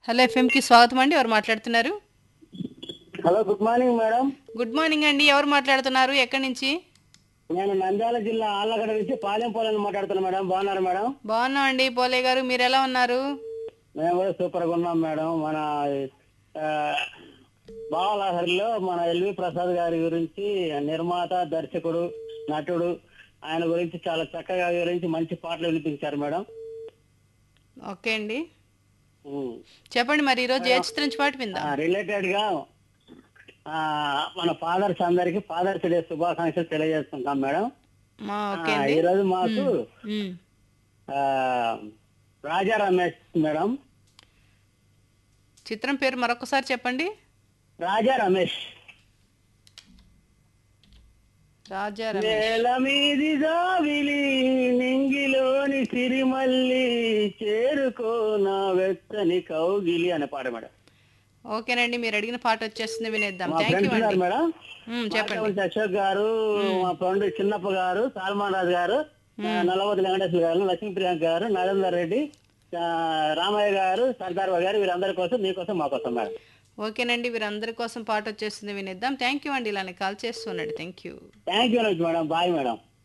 Hello ఎఫ్ఎంకి స్వాగతం అండి ఎవరు మాట్లాడుతున్నారు hello good morning madam good morning అండి ఎవరు మాట్లాడుతున్నారు ఎక్కడి నుంచి నేను నంద్యాల జిల్లా ఆళ్ళగడ్డ నుంచి పాలెం పోలని మాట్లాడుతున్నా మేడం బాగున్నారు మేడం బాగున్నాం అండి పోలే గారు మీరు ఎలా ఉన్నారు మేము కూడా సూపర్ గా ఉన్నాం మేడం మన ఆ, బావలహరిలో మన ఎల్వి ప్రసాద్ గారి గురించి నిర్మాత దర్శకుడు నటుడు ఆయన గురించి చాలా చక్కగా వివరించి మంచి పాటలు వినిపించారు మేడం ఓకే అండి చెప్పండి మరి ఈరోజు ఏ చిత్రం నుంచి పాట విందాం రిలేటెడ్ గా ఆ, మన ఫాదర్స్ అందరికి ఫాదర్స్ డే శుభాకాంక్షలు తెలియజేస్తుంటాం మేడం మా ఓకే ఆ, అండి ఈ రోజు మాకు ఉమ్. ఆ, రాజా రమేష్ మేడం చిత్రం పేరు మరొకసారి చెప్పండి రాజా రమేష్ రాజా రమేష్ నేల మీది జావిలి నింగిలోని సిరిమల్లి చేరుకో నా వెచ్చని కౌగిలి అనే పాట మేడం ఓకేనండి మీరు అడిగిన పాట వచ్చేస్తుంది వినేద్దాం మా థ్యాంక్ యూ ఫ్రెండ్స్ ఉన్నారు అండి మేడం ఉమ్, చెప్పండి మాటవంటి అశోక్ గారు మా ఫ్రెండ్ చిన్నప్ప గారు సల్మాన్ రాజు గారు ఆ, నల్లవతి వెంకటేశ్వర గారు లక్ష్మీ ప్రియాంక గారు నరేందర్ రెడ్డి ఆ, రామయ్య గారు సర్దార్ బాబు గారు వీరందరి కోసం మీకోసం మా కోసం మేడం ఓకేనండి వీరందరి కోసం పాట వచ్చేస్తుంది వినేద్దాం థ్యాంక్ యూ అండి ఇలానే కాల్ చేస్తున్నాడు thank you thank you madam bye madam